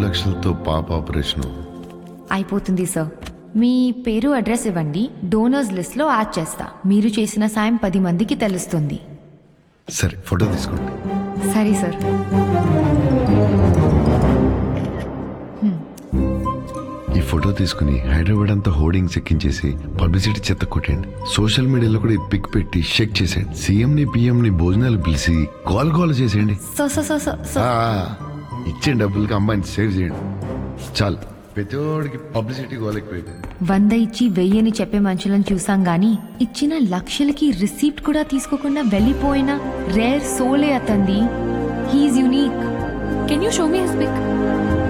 లక్షలతో పాప ఆపరేషన్ అయిపోతుంది సార్ మీ పేరు అడ్రస్ ఇవ్వండి డోనర్స్ లిస్ట్లో యాడ్ చేస్తా మీరు చేసిన సాయం పది మందికి తెలుస్తుంది సరే ఫోటో తీసుకోండి సరే సార్ ఈ ఫోటో తీసుకుని హైదరాబాద్ అంతా హోర్డింగ్స్ ఎక్కించేసి పబ్లిసిటీ చెత్త కొట్టండి సోషల్ మీడియాలో కూడా ఈ పిక్ పెట్టి షేక్ చేసేయండి సీఎం ని పిఎం ని భోజనాలు పిలిచి కాల్ కాల్ చేసేయండి so so so so so ఆ, ఇచ్చే డబ్బులకి అమ్మాయిని సేవ్ చేయండి చాలు ప్రతివాడికి పబ్లిసిటీ గోలెక్కిపోయింది వంద ఇచ్చి వెయ్యని చెప్పే మనుషులను చూసాం గాని ఇచ్చిన లక్షలకి రిసీప్ట్ కూడా తీసుకోకుండా వెళ్ళిపోయిన రేర్ సోలే అతంది he is unique can you show me his pick